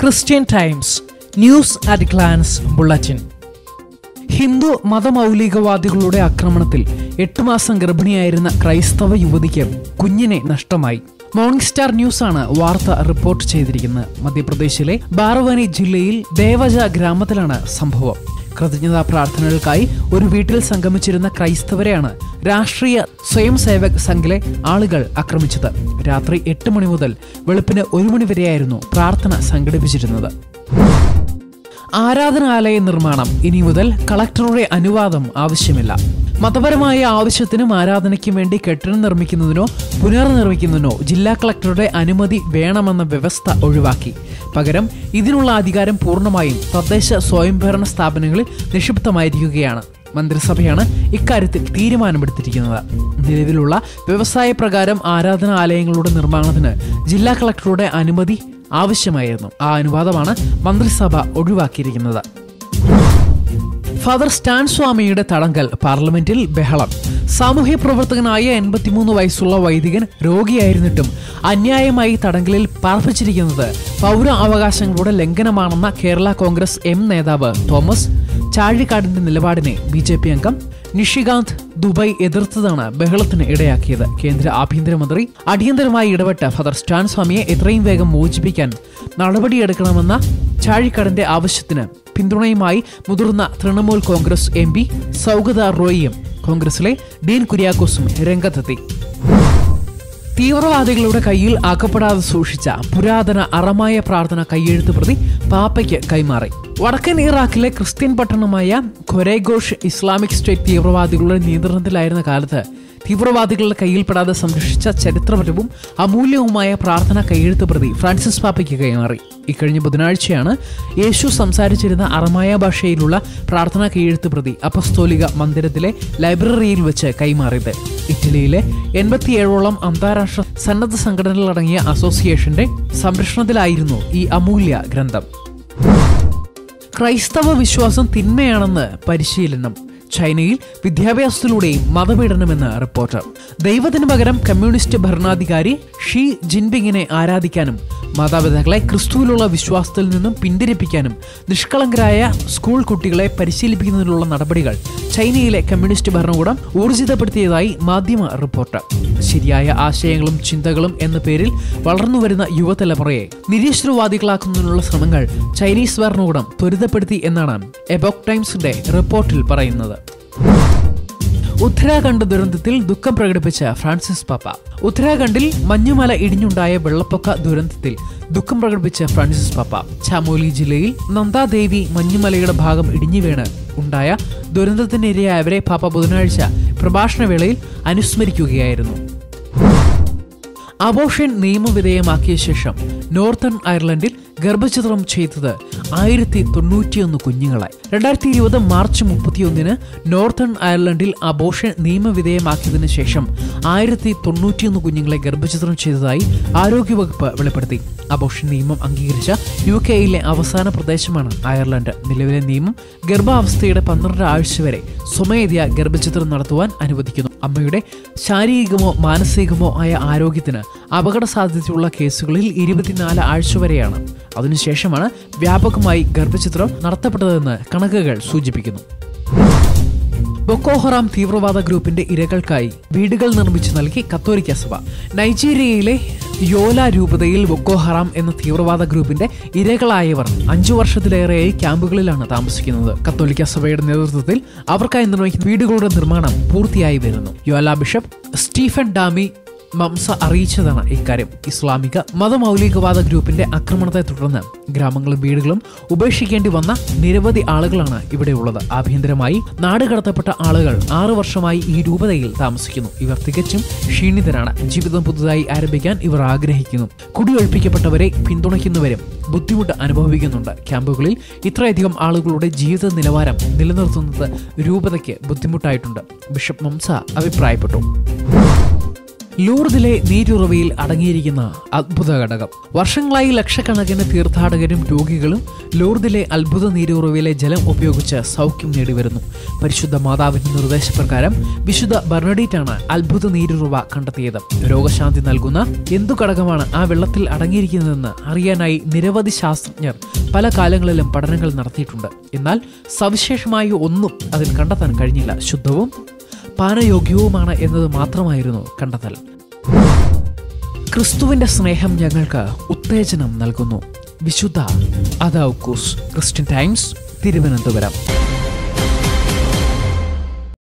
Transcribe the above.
Christian Times News at Glance bulletin Hindu മതമൗലികവാദികളുടെ ആക്രമണത്തിൽ എട്ട് മാസം ഗർഭിണിയായിരുന്ന ക്രൈസ്തവ യുവതിക്ക് കുഞ്ഞിനെ നഷ്ടമായി മോർണിംഗ് സ്റ്റാർ ന്യൂസ് ആണ് വാർത്ത റിപ്പോർട്ട് ചെയ്തിരിക്കുന്നത് മധ്യപ്രദേശിലെ ബാർവാനി ജില്ലയിൽ ദേവജ ഗ്രാമത്തിലാണ് സംഭവം കൃതജ്ഞതാ പ്രാർത്ഥനകൾക്കായി ഒരു വീട്ടിൽ സംഗമിച്ചിരുന്ന ക്രൈസ്തവരെയാണ് രാഷ്ട്രീയ സ്വയം സേവക് സംഘിലെ ആളുകൾ ആക്രമിച്ചത് രാത്രി എട്ട് മണി മുതൽ വെളുപ്പിന് ഒരു മണി വരെയായിരുന്നു പ്രാർത്ഥന സംഘടിപ്പിച്ചിരുന്നത് ആരാധനാലയ നിർമ്മാണം ഇനി മുതൽ കളക്ടറുടെ അനുവാദം ആവശ്യമില്ല മതപരമായ ആവശ്യത്തിനും ആരാധനയ്ക്കും വേണ്ടി കെട്ടിടം നിർമ്മിക്കുന്നതിനോ പുനർനിർമ്മിക്കുന്നതിനോ ജില്ലാ കളക്ടറുടെ അനുമതി വേണമെന്ന വ്യവസ്ഥ ഒഴിവാക്കി പകരം ഇതിനുള്ള അധികാരം പൂർണ്ണമായും തദ്ദേശ സ്വയംഭരണ സ്ഥാപനങ്ങളിൽ നിക്ഷിപ്തമായിരിക്കുകയാണ് മന്ത്രിസഭയാണ് ഇക്കാര്യത്തിൽ തീരുമാനമെടുത്തിരിക്കുന്നത് നിലവിലുള്ള വ്യവസായ പ്രകാരം ആരാധനാലയങ്ങളുടെ നിർമ്മാണത്തിന് ജില്ലാ കളക്ടറുടെ അനുമതി ആവശ്യമായിരുന്നു ആ അനുവാദമാണ് മന്ത്രിസഭ ഒഴിവാക്കിയിരിക്കുന്നത് ഫാദർ സ്റ്റാൻ സ്വാമിയുടെ തടങ്കൽ പാർലമെന്റിൽ ബഹളം സാമൂഹ്യ പ്രവർത്തകനായ എൺപത്തിമൂന്ന് വയസ്സുള്ള വൈദികൻ രോഗിയായിരുന്നിട്ടും അന്യായമായി തടങ്കലിൽ പാർപ്പിച്ചിരിക്കുന്നത് പൗര അവകാശങ്ങളുടെ ലംഘനമാണെന്ന കേരള കോൺഗ്രസ് എം നേതാവ് തോമസ് ചാഴിക്കാടിന്റെ നിലപാടിനെ ബി ജെ പി അംഗം നിഷികാന്ത് ദുബായ് എതിർത്തതാണ് ബഹളത്തിന് ഇടയാക്കിയത് കേന്ദ്ര ആഭ്യന്തരമന്ത്രി അടിയന്തരമായി ഇടപെട്ട ഫാദർ സ്റ്റാൻ സ്വാമിയെ എത്രയും വേഗം മോചിപ്പിക്കാൻ നടപടിയെടുക്കണമെന്ന ചാഴിക്കാടിന്റെ ആവശ്യത്തിന് പിന്തുണയുമായി മുതിർന്ന Trinamool Congress M P Saugata റോയിയും കോൺഗ്രസിലെ ഡീൻ കുര്യാക്കോസും രംഗത്തെത്തി തീവ്രവാദികളുടെ കയ്യിൽ അകപ്പെടാതെ സൂക്ഷിച്ച പുരാതന അറമായ പ്രാർത്ഥന കൈയെഴുത്ത് പ്രതി പാപ്പയ്ക്ക് കൈമാറി വടക്കൻ ഇറാഖിലെ ക്രിസ്ത്യൻ പട്ടണമായ ഖൊരേഗോഷ് ഇസ്ലാമിക് സ്റ്റേറ്റ് തീവ്രവാദികളുടെ നിയന്ത്രണത്തിലായിരുന്ന കാലത്ത് തീവ്രവാദികളുടെ കയ്യിൽപ്പെടാതെ സംരക്ഷിച്ച ചരിത്രപരവും അമൂല്യവുമായ പ്രാർത്ഥന കൈയെഴുത്ത് പ്രതി ഫ്രാൻസിസ് പാപ്പയ്ക്ക് കൈമാറി ഇക്കഴിഞ്ഞ ബുധനാഴ്ചയാണ് യേശു സംസാരിച്ചിരുന്ന അറമായ ഭാഷയിലുള്ള പ്രാർത്ഥനാ കൈയെഴുത്ത് പ്രതി അപസ്തോലിക മന്ദിരത്തിലെ ലൈബ്രറിയിൽ വെച്ച് കൈമാറിയത് ഇറ്റലിയിലെ എൺപത്തിയേഴോളം അന്താരാഷ്ട്ര സന്നദ്ധ സംഘടനകളടങ്ങിയ അസോസിയേഷന്റെ സംരക്ഷണത്തിലായിരുന്നു ഈ അമൂല്യ ഗ്രന്ഥം ക്രൈസ്തവ വിശ്വാസം തിന്മയാണെന്ന് പരിശീലനം ചൈനയിൽ വിദ്യാഭ്യാസത്തിലൂടെയും മതപീഡനമെന്ന് റിപ്പോർട്ട് ദൈവത്തിന് പകരം കമ്മ്യൂണിസ്റ്റ് ഭരണാധികാരി ഷീ ജിൻപിങ്ങിനെ ആരാധിക്കാനും മാതാപിതാക്കളെ ക്രിസ്തുവിലുള്ള വിശ്വാസത്തിൽ നിന്നും പിന്തിരിപ്പിക്കാനും നിഷ്കളങ്കരായ സ്കൂൾ കുട്ടികളെ പരിശീലിപ്പിക്കുന്നതിനുള്ള നടപടികൾ ചൈനയിലെ കമ്മ്യൂണിസ്റ്റ് ഭരണകൂടം ഊർജിതപ്പെടുത്തിയതായി മാധ്യമ റിപ്പോർട്ട് ശരിയായ ആശയങ്ങളും ചിന്തകളും എന്ന പേരിൽ വളർന്നുവരുന്ന യുവതലമുറയെ നിരീശ്വരവാദികളാക്കുന്നതിനുള്ള ശ്രമങ്ങൾ ചൈനീസ് ഭരണകൂടം ത്വരിതപ്പെടുത്തി എന്നാണ് എബോക് ടൈംസിന്റെ റിപ്പോർട്ടിൽ പറയുന്നത് ഉത്തരാഖണ്ഡ് ദുരന്തത്തിൽ ദുഃഖം പ്രകടിപ്പിച്ച ഫ്രാൻസിസ് പാപ്പ ഉത്തരാഖണ്ഡിൽ മഞ്ഞുമല ഇടിഞ്ഞുണ്ടായ വെള്ളപ്പൊക്ക ദുരന്തത്തിൽ ദുഃഖം പ്രകടിപ്പിച്ച ഫ്രാൻസിസ് പാപ്പ ചാമോലി ജില്ലയിൽ നന്ദാദേവി മഞ്ഞുമലയുടെ ഭാഗം ഇടിഞ്ഞു വീണ് ഉണ്ടായ ദുരന്തത്തിനിരയായവരെ പാപ്പ ബുധനാഴ്ച പ്രഭാഷണവേളയിൽ അനുസ്മരിക്കുകയായിരുന്നു അബോഷൻ നിയമവിധേയമാക്കിയ ശേഷം നോർത്തേൺ അയർലൻഡിൽ ഗർഭചിത്രം ചെയ്തത് ആയിരത്തി തൊണ്ണൂറ്റിയൊന്ന് കുഞ്ഞുങ്ങളെ രണ്ടായിരത്തി ഇരുപത് മാർച്ച് മുപ്പത്തിയൊന്നിന് നോർത്തേൺ അയർലൻഡിൽ അബോഷൻ നിയമവിധേയമാക്കിയതിനു ശേഷം ആയിരത്തി തൊണ്ണൂറ്റിയൊന്ന് കുഞ്ഞുങ്ങളെ ഗർഭചിത്രം ചെയ്തതായി ആരോഗ്യവകുപ്പ് വെളിപ്പെടുത്തി അബോഷൻ നിയമം അംഗീകരിച്ച യു കെയിലെ അവസാന പ്രദേശമാണ് അയർലൻഡ് നിലവിലെ നിയമം ഗർഭാവസ്ഥയുടെ പന്ത്രണ്ട് ആഴ്ച വരെ സ്വമേധയാ ഗർഭചിത്രം നടത്തുവാൻ അനുവദിക്കുന്നു അമ്മയുടെ ശാരീരികമോ മാനസികമോ ആയ ആരോഗ്യത്തിന് അപകട സാധ്യതയുള്ള കേസുകളിൽ ഇരുപത്തിനാല് ആഴ്ച വരെയാണ് അതിനുശേഷമാണ് വ്യാപകമായി ഗർഭചിത്രം നടത്തപ്പെട്ടതെന്ന് കണക്കുകൾ സൂചിപ്പിക്കുന്നു ബൊക്കോഹറാം തീവ്രവാദ ഗ്രൂപ്പിന്റെ ഇരകൾക്കായി വീടുകൾ നിർമ്മിച്ചു നൽകി കത്തോലിക്ക സഭ നൈജീരിയയിലെ യോല രൂപതയിൽ ബൊക്കോഹറാം എന്ന തീവ്രവാദ ഗ്രൂപ്പിന്റെ ഇരകളായവർ അഞ്ചു വർഷത്തിലേറെയായി ക്യാമ്പുകളിലാണ് താമസിക്കുന്നത് കത്തോലിക്ക സഭയുടെ നേതൃത്വത്തിൽ അവർക്കായി നിർമ്മിക്കുന്ന വീടുകളുടെ നിർമ്മാണം പൂർത്തിയായി വരുന്നു യോല ബിഷപ്പ് സ്റ്റീഫൻ ഡാമി മംസ അറിയിച്ചതാണ് ഇക്കാര്യം ഇസ്ലാമിക മതമൗലികവാദ ഗ്രൂപ്പിന്റെ ആക്രമണത്തെ തുടർന്ന് ഗ്രാമങ്ങളും വീടുകളും ഉപേക്ഷിക്കേണ്ടി വന്ന നിരവധി ആളുകളാണ് ഇവിടെ ഉള്ളത് ആഭ്യന്തരമായി നാട് കടത്തപ്പെട്ട ആളുകൾ ആറു വർഷമായി ഈ രൂപതയിൽ താമസിക്കുന്നു ഇവർ തികച്ചും ക്ഷീണിതരാണ് ജീവിതം പുതുതായി ആരംഭിക്കാൻ ഇവർ ആഗ്രഹിക്കുന്നു കുടിയൊഴിപ്പിക്കപ്പെട്ടവരെ പിന്തുണയ്ക്കുന്നവരും ബുദ്ധിമുട്ട് അനുഭവിക്കുന്നുണ്ട് ക്യാമ്പുകളിൽ ഇത്രയധികം ആളുകളുടെ ജീവിത നിലവാരം നിലനിർത്തുന്നത് രൂപതയ്ക്ക് ബുദ്ധിമുട്ടായിട്ടുണ്ട് ബിഷപ്പ് മംസ അഭിപ്രായപ്പെട്ടു ലൂർദിലെ നീരുറവയിൽ അടങ്ങിയിരിക്കുന്ന അത്ഭുത ഘടകം വർഷങ്ങളായി ലക്ഷക്കണക്കിന് തീർത്ഥാടകരും രോഗികളും ലൂർദിലെ അത്ഭുത നീരുറവയിലെ ജലം ഉപയോഗിച്ച് സൗഖ്യം നേടിവരുന്നു പരിശുദ്ധ മാതാവിന്റെ നിർദ്ദേശപ്രകാരം വിശുദ്ധ ബർണഡീറ്റാണ് അത്ഭുത നീരുറവ കണ്ടെത്തിയത് രോഗശാന്തി നൽകുന്ന എന്തു ഘടകമാണ് ആ വെള്ളത്തിൽ അടങ്ങിയിരിക്കുന്നതെന്ന് അറിയാനായി നിരവധി ശാസ്ത്രജ്ഞർ പല കാലങ്ങളിലും പഠനങ്ങൾ നടത്തിയിട്ടുണ്ട് എന്നാൽ സവിശേഷമായ ഒന്നും അതിൽ കണ്ടെത്താൻ കഴിഞ്ഞില്ല ശുദ്ധവും പാനയോഗ്യവുമാണ് എന്നത് മാത്രമായിരുന്നു കണ്ടെത്തൽ ക്രിസ്തുവിന്റെ സ്നേഹം ഞങ്ങൾക്ക് ഉത്തേജനം നൽകുന്നു വിശുദ്ധ അദൌക്കൂസ് ക്രിസ്ത്യൻ ടൈംസ് തിരുവനന്തപുരം